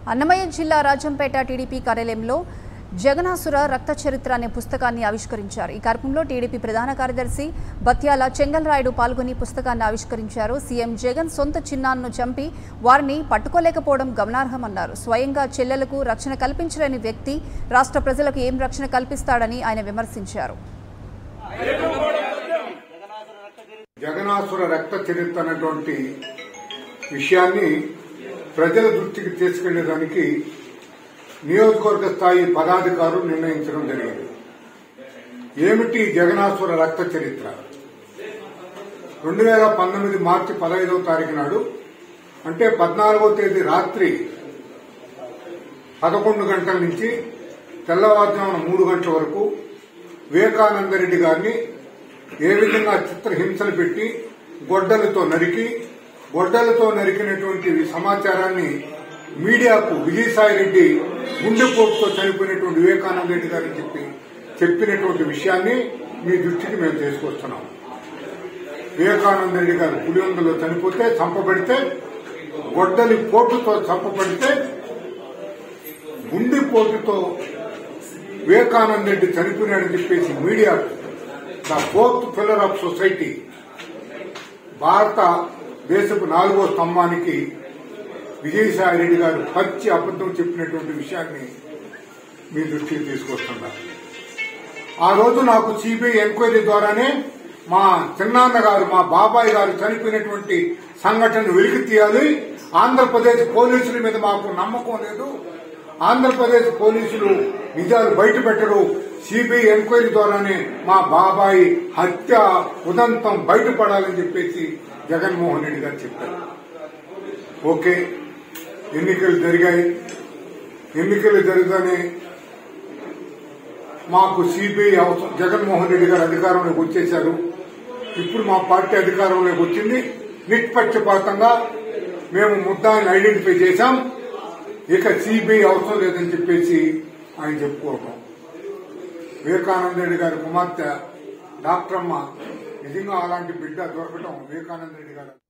అన్నమయ్య జిల్లా రాజంపేట టీడీపీ కార్యాలయంలో జగనాసుర రక్త చరిత్ర అనే పుస్తకాన్ని ఆవిష్కరించారు ఈ కార్యక్రమంలో టీడీపీ ప్రధాన కార్యదర్శి బత్యాల చెంగల్రాయుడు పాల్గొని పుస్తకాన్ని ఆవిష్కరించారు సీఎం జగన్ సొంత చిన్నాన్నను చంపి వారిని పట్టుకోలేకపోవడం గమనార్హమన్నారు స్వయంగా చెల్లెలకు రక్షణ కల్పించలేని వ్యక్తి రాష్ట్ర ప్రజలకు ఏం రక్షణ కల్పిస్తాడని ఆయన విమర్శించారు జగనాసుర రక్త చరిత్ర అనేటువంటి విషయాన్ని ప్రజల దృష్టికి తీసుకెళ్లేదానికి నియోజకవర్గ స్థాయి పదాధికారులు నిర్ణయించడం జరిగింది ఏమిటి జగనాసుర రక్త చరిత్ర రెండు వేల పంతొమ్మిది మార్చి పదహైదవ తారీఖు నాడు అంటే పద్నాలుగవ తేదీ రాత్రి పదకొండు గంటల నుంచి తెల్లవారుజామున మూడు గంటల వరకు వివేకానందరెడ్డి గారిని ఏ విధంగా చిత్రహింసలు పెట్టి గొడ్డలతో నరికి గొడ్డలతో నరికినటువంటి సమాచారాన్ని మీడియాకు విజయసాయి రెడ్డి గుండెపోటుతో చనిపోయినటువంటి వివేకానంద రెడ్డి గారిని చెప్పి చెప్పినటువంటి విషయాన్ని మీ దృష్టికి మేము తీసుకొస్తున్నాం వివేకానంద రెడ్డి గారు పులివందలో చనిపోతే చంపబడితే గొడ్డలి పోటుతో చంపబడితే గుండెపోటుతో వివేకానంద రెడ్డి చనిపోయినాడని చెప్పేసి media the fourth pillar of society భారత దేశపు నాలుగో స్తంభానికి విజయసాయి రెడ్డి గారు పచ్చి అబద్దం చెప్పినటువంటి విషయాన్ని మీ దృష్టికి తీసుకొస్తున్నారు ఆ రోజు నాకు సిబిఐ ఎంక్వైరీ ద్వారానే మా చిన్నాన్న గారు మా బాబాయ్ గారు చనిపోయినటువంటి సంఘటన వెలికి తీయాలి ఆంధ్రప్రదేశ్ పోలీసుల మీద మాకు నమ్మకం లేదు ఆంధ్రప్రదేశ్ పోలీసులు నిజాలు బయట పెట్టరు సిబిఐ ఎంక్వైరీ ద్వారానే మా బాబాయి హత్య ఉదంతం బయటపడాలని చెప్పేసి జగన్మోహన్ రెడ్డి గారు చెప్పారు ఓకే ఎన్నికలు జరిగాయి ఎన్నికలు జరగగానే మాకు సిబిఐ అవసరం జగన్మోహన్ రెడ్డి గారు అధికారంలోకి వచ్చేశారు ఇప్పుడు మా పార్టీ అధికారంలోకి వచ్చింది నిష్పక్షపాతంగా మేము ముద్దాయిని ఐడెంటిఫై చేశాం ఇక సిబిఐ అవసరం లేదని చెప్పేసి ఆయన చెప్పుకోవటం వివేకానంద రెడ్డి గారి కుమార్తె డాక్టర్ అమ్మ నిజంగా అలాంటి బిడ్డ దొరకటం వివేకానంద రెడ్డి గారు